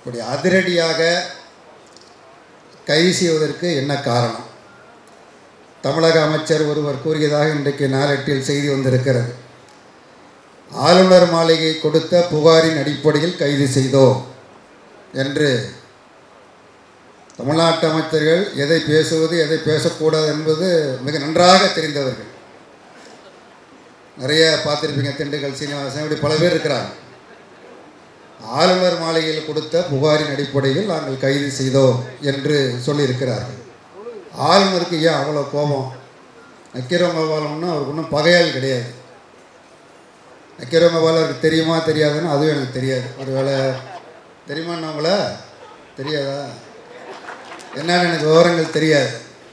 இப்படி அதிரடியாக கைது செய்வதற்கு என்ன காரணம் தமிழக அமைச்சர் ஒருவர் கூறியதாக இன்றைக்கு நாளெட்டில் செய்தி வந்திருக்கிறது ஆளுநர் மாளிகை கொடுத்த புகாரின் அடிப்படையில் கைது செய்தோம் என்று தமிழ்நாட்டு அமைச்சர்கள் எதை பேசுவது எதை பேசக்கூடாது என்பது மிக நன்றாக தெரிந்தவர்கள் நிறைய பார்த்துருப்பீங்க திண்டுக்கல் சீனிவாசன் இப்படி பல பேர் இருக்கிறாங்க ஆளுநர் மாளிகையில் கொடுத்த புகாரின் அடிப்படையில் நாங்கள் கைது செய்தோம் என்று சொல்லியிருக்கிறார்கள் ஆளுநருக்கு ஏன் அவ்வளோ கோபம் நக்கீரங்கோபாலம்னா அவருக்கு ஒன்றும் பகையால் கிடையாது நக்கீரங்கோபால் அவருக்கு தெரியுமா தெரியாதுன்னு அதுவும் எனக்கு தெரியாது ஒரு வேளை தெரியுமான்னு அவங்கள தெரியாதா என்னன்னு எனக்கு விவரங்கள் தெரியாது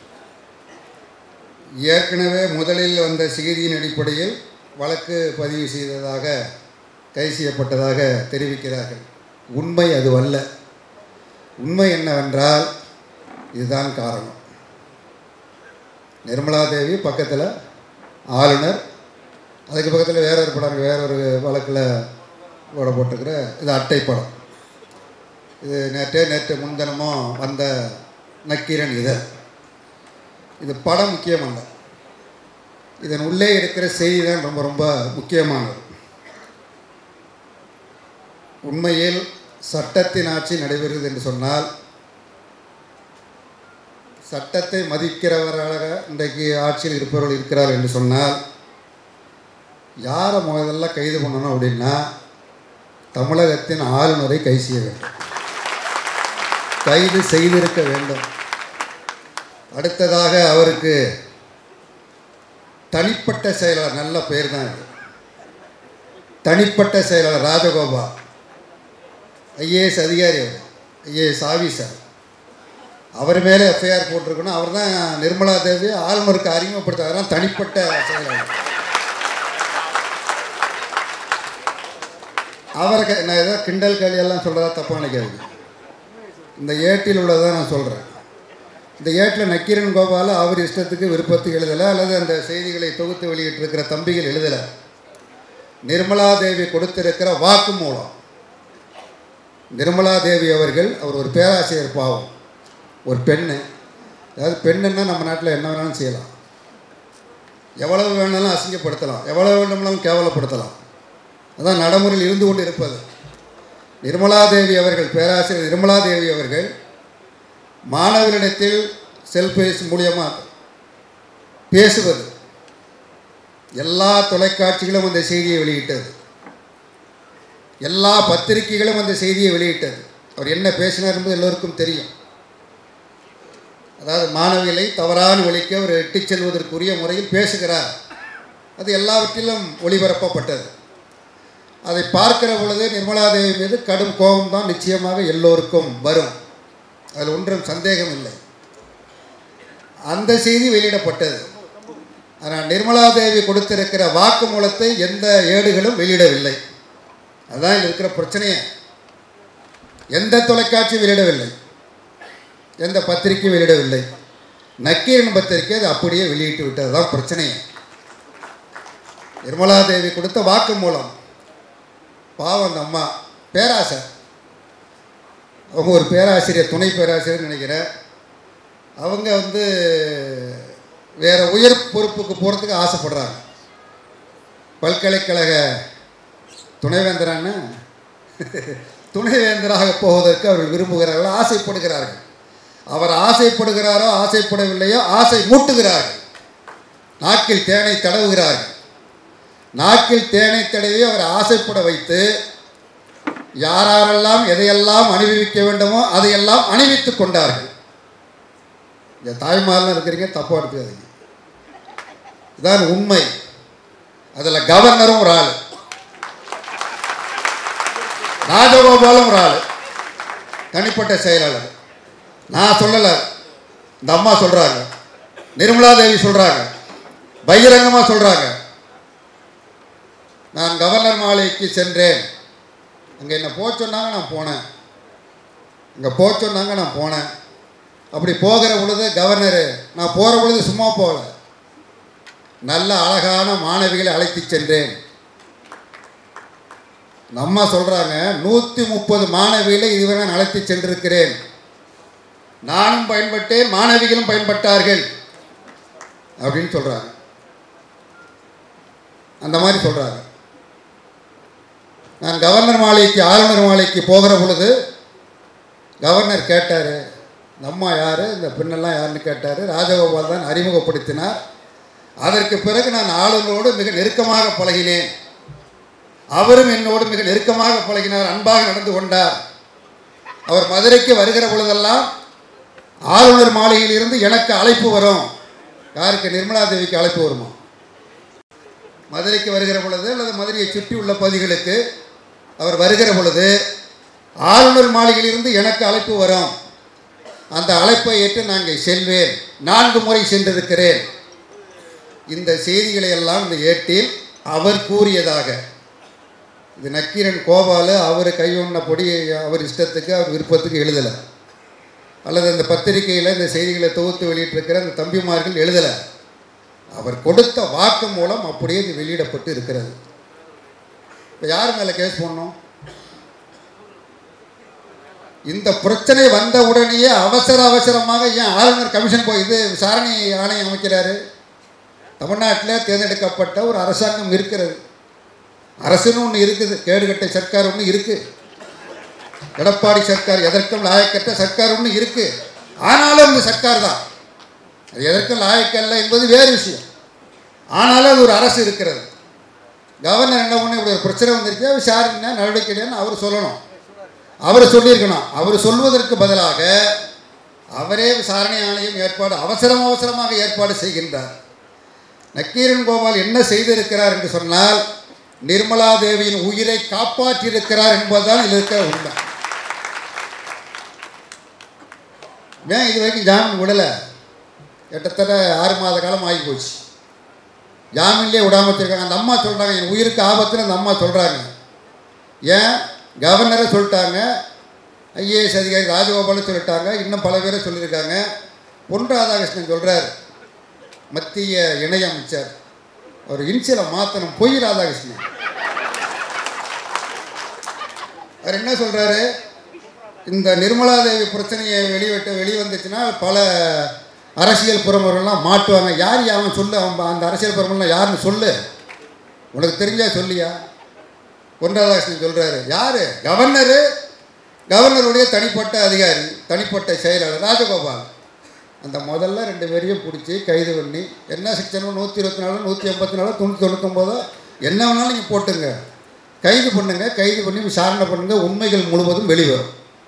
ஏற்கனவே முதலில் வந்த செய்தியின் அடிப்படையில் வழக்கு பதிவு செய்ததாக கைது செய்யப்பட்டதாக தெரிவிக்கிறார்கள் உண்மை அதுவல்ல உண்மை என்னவென்றால் இதுதான் காரணம் நிர்மலா தேவி பக்கத்தில் ஆளுநர் அதுக்கு பக்கத்தில் வேற ஒரு படம் வேற ஒரு வழக்கில் போட போட்டிருக்கிற இது அட்டை படம் இது நேற்றே நேற்று முன்தினமும் வந்த நக்கீரன் இதழ் இது படம் முக்கியமல்ல இதன் உள்ளே இருக்கிற செய்தி தான் ரொம்ப ரொம்ப முக்கியமானது உண்மையில் சட்டத்தின் ஆட்சி நடைபெறுகிறது என்று சொன்னால் சட்டத்தை மதிக்கிறவர்களாக இன்றைக்கு ஆட்சியில் இருப்பவர்கள் இருக்கிறார் என்று சொன்னால் யாரை முதல்ல கைது பண்ணணும் அப்படின்னா தமிழகத்தின் ஆளுநரை கைது செய்ய வேண்டும் கைது செய்திருக்க வேண்டும் அடுத்ததாக அவருக்கு தனிப்பட்ட செயலாளர் நல்ல பெயர் தான் இது தனிப்பட்ட செயலாளர் ராஜகோபால் ஐஏஎஸ் அதிகாரி அவர் ஐஏஎஸ் ஆஃபீஸர் அவர் மேலே எஃப்ஐஆர் போட்டிருக்கணும் அவர் தான் நிர்மலா தேவி ஆளுநருக்கு அறிமுகப்படுத்தாதான் தனிப்பட்ட செயலாளர் அவரை க- நான் ஏதோ கிண்டல் களியெல்லாம் சொல்கிறதா தப்பாக நினைக்காது இந்த ஏட்டில் உள்ளதை நான் சொல்கிறேன் இந்த ஏட்டில் நக்கீரன் கோபால அவர் இஷ்டத்துக்கு விருப்பத்துக்கு எழுதலை அல்லது அந்த செய்திகளை தொகுத்து வெளியிட்டிருக்கிற தம்பிகள் எழுதலை நிர்மலா தேவி கொடுத்திருக்கிற வாக்கு மூலம் நிர்மலா தேவி அவர்கள் அவர் ஒரு பேராசிரியர் பாவம் ஒரு பெண்ணு அதாவது பெண்ணுன்னா நம்ம நாட்டில் என்ன வேணாலும் செய்யலாம் எவ்வளவு வேணாலும் அசிங்கப்படுத்தலாம் எவ்வளவு வேணும்னாலும் கேவலப்படுத்தலாம் அதான் நடைமுறையில் இருந்து கொண்டு இருப்பது நிர்மலா தேவி அவர்கள் பேராசிரியர் நிர்மலா தேவி அவர்கள் மாணவர்களிடத்தில் செல்பேசி மூலியமாக பேசுவது எல்லா தொலைக்காட்சிகளும் அந்த செய்தியை வெளியிட்டது எல்லா பத்திரிகைகளும் அந்த செய்தியை வெளியிட்டது அவர் என்ன பேசினார் என்பது எல்லோருக்கும் தெரியும் அதாவது மாணவிகளை தவறான வழிக்கு அவர் இட்டுச் செல்வதற்குரிய முறையில் பேசுகிறார் அது எல்லாவற்றிலும் ஒளிபரப்பப்பட்டது அதை பார்க்கிற பொழுது நிர்மலா தேவி மீது கடும் கோபம் தான் நிச்சயமாக எல்லோருக்கும் வரும் அதில் ஒன்றும் சந்தேகம் இல்லை அந்த செய்தி வெளியிடப்பட்டது ஆனால் நிர்மலா தேவி கொடுத்திருக்கிற வாக்குமூலத்தை எந்த ஏடுகளும் வெளியிடவில்லை அதுதான் இதில் இருக்கிற பிரச்சனையே எந்த தொலைக்காட்சியும் வெளியிடவில்லை எந்த பத்திரிகையும் வெளியிடவில்லை நக்கீரன் பத்திரிகை அது அப்படியே வெளியிட்டு விட்டது தான் பிரச்சனையே நிர்மலா தேவி கொடுத்த வாக்குமூலம் பாவம் அந்த அம்மா பேராசை அவங்க ஒரு பேராசிரியர் துணை பேராசிரியர் நினைக்கிறேன் அவங்க வந்து வேற உயர் பொறுப்புக்கு போகிறதுக்கு ஆசைப்படுறாங்க பல்கலைக்கழக துணைவேந்தரான துணைவேந்தராக போவதற்கு அவர்கள் விரும்புகிறார்கள் ஆசைப்படுகிறார்கள் அவர் ஆசைப்படுகிறாரோ ஆசைப்படவில்லையோ ஆசை மூட்டுகிறார்கள் நாக்கில் தேனை தடவுகிறார்கள் நாக்கில் தேனை தடவி அவர் ஆசைப்பட வைத்து யாரெல்லாம் எதையெல்லாம் அணிவிக்க வேண்டுமோ அதையெல்லாம் அணிவித்துக் கொண்டார்கள் இந்த தாய்மாரெலாம் இருக்கிறீங்க தப்பாக எடுத்துக்காதீங்க இதான் உண்மை அதில் கவர்னரும் ஒரு ஆள் ராஜகோபாலும் ஒரு ஆள் தனிப்பட்ட செயலாளர் நான் சொல்லலை இந்த அம்மா சொல்கிறாங்க நிர்மலா தேவி சொல்கிறாங்க பகிரங்கமாக சொல்கிறாங்க நான் கவர்னர் மாளிகைக்கு சென்றேன் அங்கே என்னை போக சொன்னாங்க நான் போனேன் அங்கே போக சொன்னாங்க நான் போனேன் அப்படி போகிற பொழுது கவர்னரு நான் போகிற பொழுது சும்மா போகல நல்ல அழகான மாணவிகளை அழைத்து சென்றேன் இந்த அம்மா சொல்கிறாங்க நூற்றி முப்பது மாணவிகளை இதுவரை நான் அழைத்து சென்றிருக்கிறேன் நானும் பயன்பட்டேன் மாணவிகளும் பயன்பட்டார்கள் அப்படின்னு சொல்கிறாங்க அந்த மாதிரி சொல்கிறாங்க நான் கவர்னர் மாளிகைக்கு ஆளுநர் மாளிகைக்கு போகிற பொழுது கவர்னர் கேட்டார் இந்த அம்மா யார் இந்த பெண்ணெல்லாம் யாருன்னு கேட்டார் ராஜகோபால் தான் அறிமுகப்படுத்தினார் அதற்கு பிறகு நான் ஆளுநரோடு மிக நெருக்கமாக பழகினேன் அவரும் என்னோடு மிக நெருக்கமாக பழகினார் அன்பாக நடந்து கொண்டார் அவர் மதுரைக்கு வருகிற பொழுதெல்லாம் ஆளுநர் மாளிகையிலிருந்து எனக்கு அழைப்பு வரும் யாருக்கு நிர்மலா தேவிக்கு அழைப்பு வருமா மதுரைக்கு வருகிற பொழுது அல்லது மதுரையை சுற்றி உள்ள பகுதிகளுக்கு அவர் வருகிற பொழுது ஆளுநர் மாளிகையிலிருந்து எனக்கு அழைப்பு வரும் அந்த அழைப்பை ஏற்று நாங்கள் செல்வேன் நான்கு முறை சென்றிருக்கிறேன் இந்த செய்திகளை எல்லாம் இந்த ஏட்டில் அவர் கூறியதாக இது நக்கீரன் கோபாலு அவர் கையொன்னபடி அவர் இஷ்டத்துக்கு அவர் விருப்பத்துக்கு எழுதலை அல்லது அந்த பத்திரிகையில் இந்த செய்திகளை தொகுத்து வெளியிட்டிருக்கிற அந்த தம்பிமார்கள் எழுதலை அவர் கொடுத்த வாக்கு மூலம் அப்படியே இது வெளியிடப்பட்டு இருக்கிறது இப்போ யார் மேலே கேஸ் போடணும் இந்த பிரச்சனை வந்த உடனேயே அவசர அவசரமாக ஏன் ஆளுநர் கமிஷன் போய் இது விசாரணை ஆணையம் அமைக்கிறாரு தமிழ்நாட்டில் தேர்ந்தெடுக்கப்பட்ட ஒரு அரசாங்கம் இருக்கிறது அரசுன்னு ஒன்று இருக்குது கேடுகட்ட சர்க்கார் ஒன்று இருக்குது எடப்பாடி சர்க்கார் எதற்கும் லாயக்கற்ற சர்க்கார் ஒன்று இருக்குது ஆனாலும் இந்த சர்க்கார் தான் அது எதற்கும் லாயக்கல்ல என்பது வேறு விஷயம் ஆனாலும் அது ஒரு அரசு இருக்கிறது கவர்னர் என்ன பண்ண இப்படி ஒரு பிரச்சனை வந்திருக்கு விசாரணை நடவடிக்கை இல்லைன்னு அவர் சொல்லணும் அவர் சொல்லியிருக்கணும் அவர் சொல்வதற்கு பதிலாக அவரே விசாரணை ஆணையம் ஏற்பாடு அவசரம் அவசரமாக ஏற்பாடு செய்கின்றார் நக்கீரன் கோபால் என்ன செய்திருக்கிறார் என்று சொன்னால் நிர்மலா தேவியின் உயிரை காப்பாற்றியிருக்கிறார் என்பதுதான் இதில் இருக்கிற உண்மை ஏன் இது வரைக்கும் ஜாமீன் விடலை கிட்டத்தட்ட ஆறு மாத காலம் ஆகி போச்சு ஜாமீன்லேயே விடாம வச்சிருக்காங்க அந்த அம்மா சொல்கிறாங்க என் உயிருக்கு ஆபத்துன்னு அந்த அம்மா சொல்கிறாங்க ஏன் கவர்னரை சொல்லிட்டாங்க ஐஏஎஸ் அதிகாரி ராஜகோபாலும் சொல்லிட்டாங்க இன்னும் பல பேரை சொல்லியிருக்காங்க பொன் ராதாகிருஷ்ணன் சொல்கிறார் மத்திய இணையமைச்சர் ஒரு இன்சியலை மாற்றணும் பொய் ராதாகிருஷ்ணன் அவர் என்ன சொல்கிறாரு இந்த நிர்மலா தேவி பிரச்சனையை வெளியிட்டு வெளிவந்துச்சுன்னா பல அரசியல் பிரமுகர்கள்லாம் மாட்டுவாங்க யார் அவன் சொல்லு அவன் அந்த அரசியல் பிரமுகர்லாம் யாருன்னு சொல்லு உனக்கு தெரிஞ்சா சொல்லியா பொன் ராதாகிருஷ்ணன் சொல்கிறாரு யார் கவர்னரு கவர்னருடைய தனிப்பட்ட அதிகாரி தனிப்பட்ட செயலாளர் ராஜகோபால் அந்த முதல்ல ரெண்டு பேரையும் பிடிச்சி கைது பண்ணி என்ன செக்ஷனோ நூற்றி இருபத்தி நாலு நூற்றி எண்பத்தி நாலு தொண்ணூற்றி தொண்ணூத்தொம்போதோ என்ன வேணாலும் நீங்கள் போட்டுங்க கைது பண்ணுங்க கைது பண்ணி விசாரணை பண்ணுங்க உண்மைகள் முழுவதும் வெளிவரும்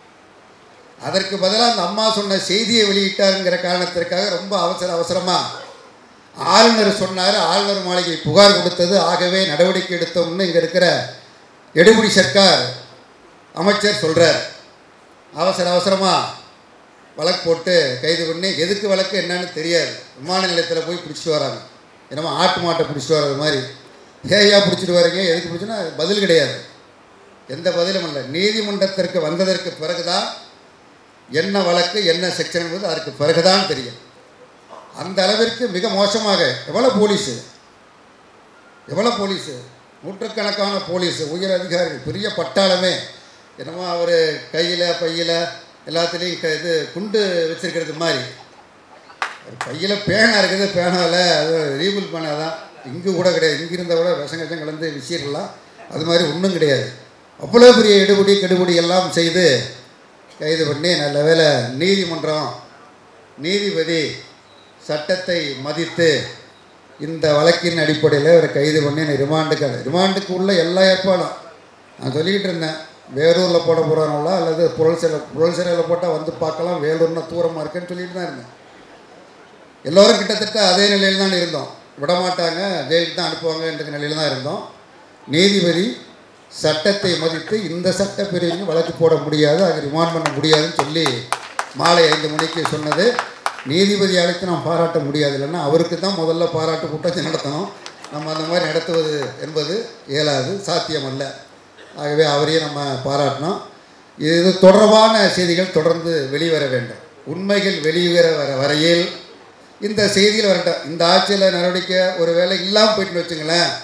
அதற்கு பதிலாக அந்த அம்மா சொன்ன செய்தியை வெளியிட்டாருங்கிற காரணத்திற்காக ரொம்ப அவசர அவசரமாக ஆளுநர் சொன்னார் ஆளுநர் மாளிகை புகார் கொடுத்தது ஆகவே நடவடிக்கை எடுத்தோம்னு இங்கே இருக்கிற எடுபடி சர்க்கார் அமைச்சர் சொல்கிறார் அவசர அவசரமாக வழக்கு போட்டு கைது பண்ணி எதுக்கு வழக்கு என்னன்னு தெரியாது விமான நிலையத்தில் போய் பிடிச்சிட்டு வராங்க என்னமோ ஆட்டு மாட்டை பிடிச்சிட்டு வர்றது மாதிரி ஏயா பிடிச்சிட்டு வரீங்க எதுக்கு பிடிச்சுன்னா பதில் கிடையாது எந்த பதிலும் இல்லை நீதிமன்றத்திற்கு வந்ததற்கு பிறகுதான் என்ன வழக்கு என்ன செக்ஷன் என்பது அதற்கு பிறகுதான் தெரியும் அந்த அளவிற்கு மிக மோசமாக எவ்வளோ போலீஸு எவ்வளோ போலீஸு நூற்றுக்கணக்கான போலீஸ் உயர் அதிகாரிகள் பெரிய பட்டாளமே என்னமோ அவர் கையில் பையில் எல்லாத்துலேயும் க இது குண்டு வச்சிருக்கிறது மாதிரி ஒரு பையில் பேனா இருக்குது பேனாவில் அது ரீபில் பேனா தான் இங்கே கூட கிடையாது இங்கே இருந்தால் கூட விஷம் கஷம் கலந்து விசிறலாம் அது மாதிரி ஒன்றும் கிடையாது அவ்வளோ பெரிய எடுபடி கெடுபடி எல்லாம் செய்து கைது பண்ணி நல்ல வேளை நீதிமன்றம் நீதிபதி சட்டத்தை மதித்து இந்த வழக்கின் அடிப்படையில் அவரை கைது பண்ணி என்னை ரிமாண்டுக்கு ரிமாண்டுக்கு உள்ள எல்லா ஏற்பாடும் நான் சொல்லிக்கிட்டு இருந்தேன் வேலூரில் போட போகிறாங்களா அல்லது புழல் சிலை புழல் சிலையில் போட்டால் வந்து பார்க்கலாம் வேலூர்னா தூரமாக இருக்குன்னு சொல்லிட்டு தான் இருந்தேன் எல்லோரும் கிட்டத்தட்ட அதே நிலையில் தான் இருந்தோம் விடமாட்டாங்க ஜெயிலுக்கு தான் அனுப்புவாங்க என்ற நிலையில் தான் இருந்தோம் நீதிபதி சட்டத்தை மதித்து இந்த சட்டப்பிரிவின் வழக்கு போட முடியாது அதை ரிமாண்ட் பண்ண முடியாதுன்னு சொல்லி மாலை ஐந்து மணிக்கு சொன்னது நீதிபதி அழைத்து நாம் பாராட்ட முடியாது இல்லைன்னா அவருக்கு தான் முதல்ல பாராட்டு கூட்டம் நடத்தணும் நம்ம அந்த மாதிரி நடத்துவது என்பது இயலாது சாத்தியமல்ல ஆகவே அவரையும் நம்ம பாராட்டினோம் இது தொடர்பான செய்திகள் தொடர்ந்து வெளிவர வேண்டும் உண்மைகள் வெளிவர வர வரையில் இந்த செய்தியில் வரட்டும் இந்த ஆட்சியில் நடவடிக்கை ஒரு வேலை இல்லாமல் போயிட்டுன்னு வச்சுங்களேன்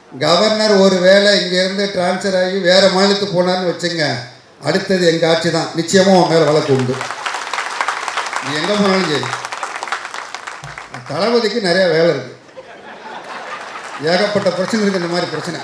கவர்னர் ஒரு வேளை இங்கேருந்து டிரான்ஸ்ஃபர் ஆகி வேறு மாநிலத்துக்கு போனார்னு வச்சுங்க அடுத்தது எங்கள் ஆட்சி தான் நிச்சயமாக உன் மேலே வழக்கு உண்டு நீ எங்கே போனாலும் சரி தளபதிக்கு நிறைய வேலை இருக்குது ஏகப்பட்ட பிரச்சனை இருக்குது இந்த மாதிரி பிரச்சனை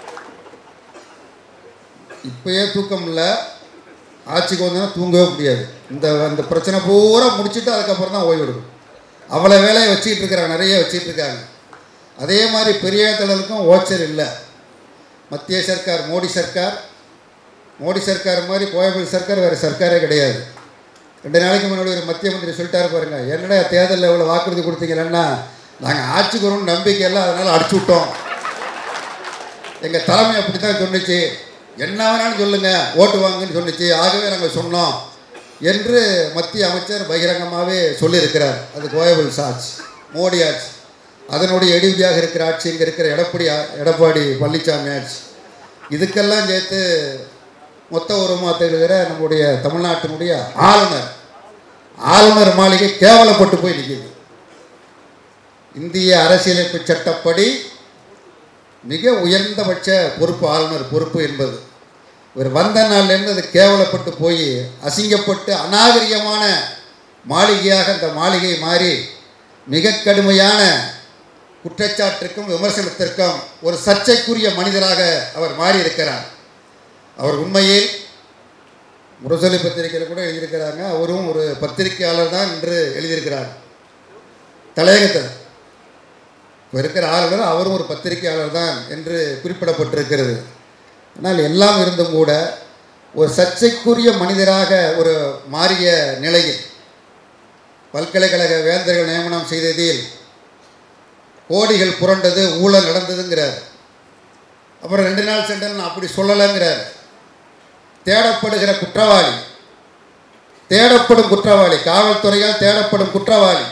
இப்பயே தூக்கம் இல்லை ஆட்சிக்கு வந்தோன்னா தூங்கவே முடியாது இந்த அந்த பிரச்சனை பூரா முடிச்சுட்டு அதுக்கப்புறம் தான் ஓய்வு எடுக்கும் அவ்வளோ வேலையை வச்சுக்கிட்டு இருக்கிறாங்க நிறைய வச்சுட்டு இருக்காங்க அதே மாதிரி பெரிய தளவுக்கும் ஓச்சர் இல்லை மத்திய சர்க்கார் மோடி சர்க்கார் மோடி சர்க்கார் மாதிரி கோயம்புத்தூர் சர்க்கார் வேறு சர்க்காரே கிடையாது ரெண்டு நாளைக்கு முன்னாடி ஒரு மத்திய மந்திரி சொல்லிட்டாரு பாருங்க என்னடா தேர்தலில் இவ்வளோ வாக்குறுதி கொடுத்தீங்கன்னா நாங்கள் ஆட்சிக்கு வரும்னு நம்பிக்கை இல்லை அதனால் அடிச்சு விட்டோம் எங்கள் தலைமை அப்படி தான் சொன்னுச்சு என்ன வேணாலும் சொல்லுங்கள் ஓட்டு வாங்குன்னு சொன்னுச்சு ஆகவே நாங்கள் சொன்னோம் என்று மத்திய அமைச்சர் பகிரங்கமாகவே சொல்லியிருக்கிறார் அது கோயபுல் ஆட்சி மோடி ஆட்சி அதனுடைய எடிவியாக இருக்கிற ஆட்சி இங்கே இருக்கிற எடப்பாடி எடப்பாடி பழனிசாமி ஆட்சி இதுக்கெல்லாம் சேர்த்து மொத்த உருவமாக திகழ்கிற நம்முடைய தமிழ்நாட்டினுடைய ஆளுநர் ஆளுநர் மாளிகை கேவலப்பட்டு போய் நிற்கிது இந்திய அரசியலமைப்பு சட்டப்படி மிக உயர்ந்தபட்ச பொறுப்பு ஆளுநர் பொறுப்பு என்பது இவர் வந்த நாள்லேருந்து அது கேவலப்பட்டு போய் அசிங்கப்பட்டு அநாகரிகமான மாளிகையாக அந்த மாளிகை மாறி மிக கடுமையான குற்றச்சாட்டிற்கும் விமர்சனத்திற்கும் ஒரு சர்ச்சைக்குரிய மனிதராக அவர் மாறி இருக்கிறார் அவர் உண்மையில் முரசொலி பத்திரிகையில் கூட எழுதியிருக்கிறாங்க அவரும் ஒரு பத்திரிகையாளர் தான் என்று எழுதியிருக்கிறார் தலையகத்தில் இப்போ இருக்கிற ஆளுநர் அவரும் ஒரு பத்திரிகையாளர் தான் என்று குறிப்பிடப்பட்டிருக்கிறது ஆனால் எல்லாம் இருந்தும் கூட ஒரு சர்ச்சைக்குரிய மனிதராக ஒரு மாறிய நிலையில் பல்கலைக்கழக வேந்தர்கள் நியமனம் செய்ததில் கோடிகள் புரண்டது ஊழல் நடந்ததுங்கிறார் அப்புறம் ரெண்டு நாள் சென்றால் நான் அப்படி சொல்லலைங்கிறார் தேடப்படுகிற குற்றவாளி தேடப்படும் குற்றவாளி காவல்துறையால் தேடப்படும் குற்றவாளி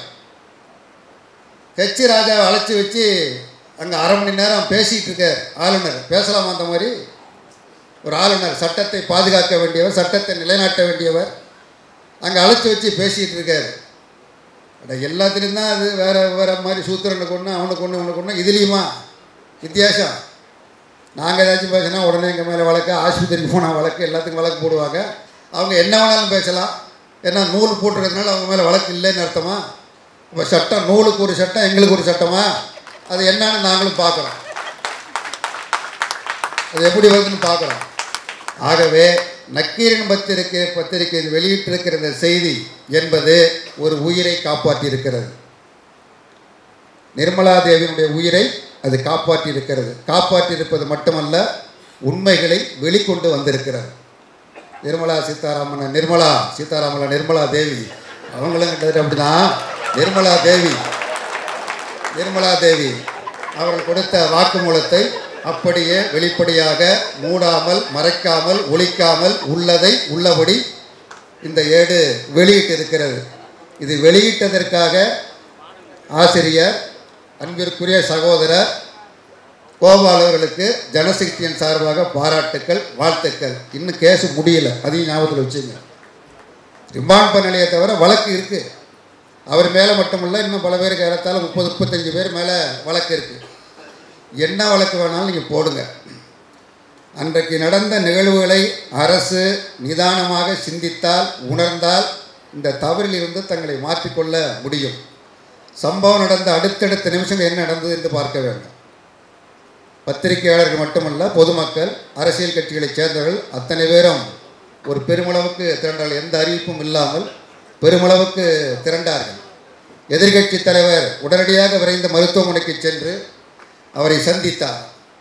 ஹெச் ராஜாவை அழைச்சி வச்சு அங்கே அரை மணி நேரம் பேசிகிட்டு இருக்கார் ஆளுநர் பேசலாமா அந்த மாதிரி ஒரு ஆளுநர் சட்டத்தை பாதுகாக்க வேண்டியவர் சட்டத்தை நிலைநாட்ட வேண்டியவர் அங்கே அழைச்சி வச்சு பேசிகிட்டு இருக்கார் அட எல்லாத்துலேயும் தான் அது வேறு வேறு மாதிரி சூத்திரனுக்கு ஒன்று அவனுக்கு ஒன்று இவனுக்கு ஒன்று இதுலேயுமா வித்தியாசம் நாங்கள் ஏதாச்சும் பேசினா உடனே எங்கள் மேலே வழக்கு ஆஸ்பத்திரிக்கு போனால் வழக்கு எல்லாத்துக்கும் வழக்கு போடுவாங்க அவங்க என்ன வேணாலும் பேசலாம் ஏன்னா நூல் போட்டுறதுனால அவங்க மேலே வழக்கு இல்லைன்னு அர்த்தமா இப்போ சட்டம் நூலுக்கு ஒரு சட்டம் எங்களுக்கு ஒரு சட்டமா அது என்னன்னு நாங்களும் பார்க்குறோம் அது எப்படி வருதுன்னு பார்க்குறோம் ஆகவே நக்கீரன் பத்திரிகை பத்திரிகையில் வெளியிட்டிருக்கிற இந்த செய்தி என்பது ஒரு உயிரை காப்பாற்றியிருக்கிறது நிர்மலா தேவியினுடைய உயிரை அது காப்பாற்றியிருக்கிறது காப்பாற்றியிருப்பது மட்டுமல்ல உண்மைகளை வெளிக்கொண்டு வந்திருக்கிறது நிர்மலா சீதாராமன் நிர்மலா சீதாராமல நிர்மலா தேவி அவங்களும் கிட்டத்தட்ட அப்படிதான் நிர்மலா தேவி நிர்மலா தேவி அவர்கள் கொடுத்த வாக்குமூலத்தை அப்படியே வெளிப்படையாக மூடாமல் மறைக்காமல் ஒழிக்காமல் உள்ளதை உள்ளபடி இந்த ஏடு வெளியிட்டிருக்கிறது இது வெளியிட்டதற்காக ஆசிரியர் அன்பிற்குரிய சகோதரர் கோபால் அவர்களுக்கு ஜனசக்தியின் சார்பாக பாராட்டுக்கள் வாழ்த்துக்கள் இன்னும் கேஸ் முடியல அதையும் ஞாபகத்தில் வச்சுங்க ரிமாண்ட் பண்ணலையே தவிர வழக்கு இருக்குது அவர் மேலே மட்டுமல்ல இன்னும் பல பேருக்கு ஏறத்தாழ முப்பது முப்பத்தஞ்சு பேர் மேலே வழக்கு இருக்குது என்ன வழக்கு வேணாலும் நீங்கள் போடுங்க அன்றைக்கு நடந்த நிகழ்வுகளை அரசு நிதானமாக சிந்தித்தால் உணர்ந்தால் இந்த தவறிலிருந்து தங்களை மாற்றிக்கொள்ள முடியும் சம்பவம் நடந்த அடுத்தடுத்த நிமிஷங்கள் என்ன நடந்தது என்று பார்க்க வேண்டும் பத்திரிகையாளர்கள் மட்டுமல்ல பொதுமக்கள் அரசியல் கட்சிகளைச் சேர்ந்தவர்கள் அத்தனை பேரும் ஒரு பெருமளவுக்கு திரண்டால் எந்த அறிவிப்பும் இல்லாமல் பெருமளவுக்கு திரண்டார்கள் எதிர்க்கட்சி தலைவர் உடனடியாக விரைந்த மருத்துவமனைக்கு சென்று அவரை சந்தித்தார்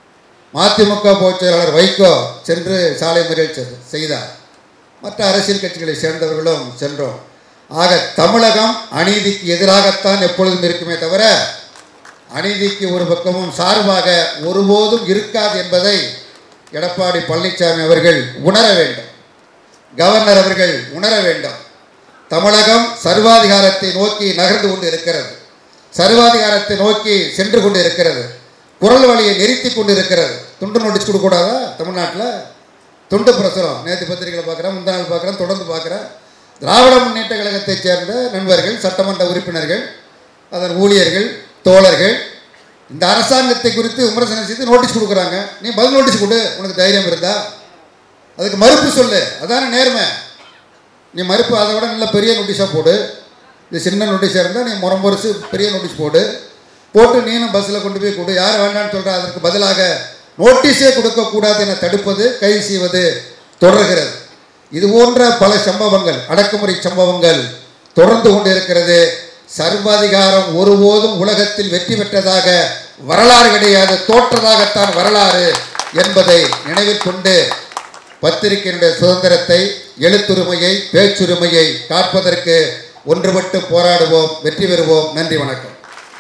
மதிமுக பொதுச் செயலாளர் வைகோ சென்று சாலை மறியல் செ- செய்தார் மற்ற அரசியல் கட்சிகளை சேர்ந்தவர்களும் சென்றோம் ஆக தமிழகம் அநீதிக்கு எதிராகத்தான் எப்பொழுதும் இருக்குமே தவிர அநீதிக்கு ஒரு பக்கமும் சார்பாக ஒருபோதும் இருக்காது என்பதை எடப்பாடி பழனிசாமி அவர்கள் உணர வேண்டும் கவர்னர் அவர்கள் உணர வேண்டும் தமிழகம் சர்வாதிகாரத்தை நோக்கி நகர்ந்து கொண்டு இருக்கிறது சர்வாதிகாரத்தை நோக்கி சென்று கொண்டு இருக்கிறது குரல் வழியை நிறுத்தி கொண்டு இருக்கிறது துண்டு நோட்டீஸ் கொடுக்கக்கூடாதா தமிழ்நாட்டில் துண்டு பிரசுரம் நேற்று பத்திரிகையில் பார்க்குறேன் முந்தா நாள் பார்க்குறேன் தொடர்ந்து பார்க்குறேன் திராவிட முன்னேற்ற கழகத்தைச் சேர்ந்த நண்பர்கள் சட்டமன்ற உறுப்பினர்கள் அதன் ஊழியர்கள் தோழர்கள் இந்த அரசாங்கத்தை குறித்து விமர்சனம் செய்து நோட்டீஸ் கொடுக்குறாங்க நீ பதில் நோட்டீஸ் கொடு உனக்கு தைரியம் இருந்தா அதுக்கு மறுப்பு சொல்லு அதானே நேர்மை நீ மறுப்பு அதை விட நல்ல பெரிய நோட்டீஸாக போடு இது சின்ன நோட்டீஸாக இருந்தால் நீ முறம்பொரிசு பெரிய நோட்டீஸ் போடு போட்டு நீனும் பஸ்ஸில் கொண்டு போய் கொடு யார் வேண்டாம்னு சொல்கிறா அதற்கு பதிலாக நோட்டீஸே கொடுக்கக்கூடாது என தடுப்பது கைது செய்வது தொடர்கிறது இது போன்ற பல சம்பவங்கள் அடக்குமுறை சம்பவங்கள் தொடர்ந்து கொண்டிருக்கிறது சர்வாதிகாரம் ஒருபோதும் உலகத்தில் வெற்றி பெற்றதாக வரலாறு கிடையாது தோற்றதாகத்தான் வரலாறு என்பதை நினைவில் கொண்டு பத்திரிகையினுடைய சுதந்திரத்தை எழுத்துரிமையை பேச்சுரிமையை காப்பதற்கு ஒன்றுபட்டு போராடுவோம் வெற்றி பெறுவோம் நன்றி வணக்கம்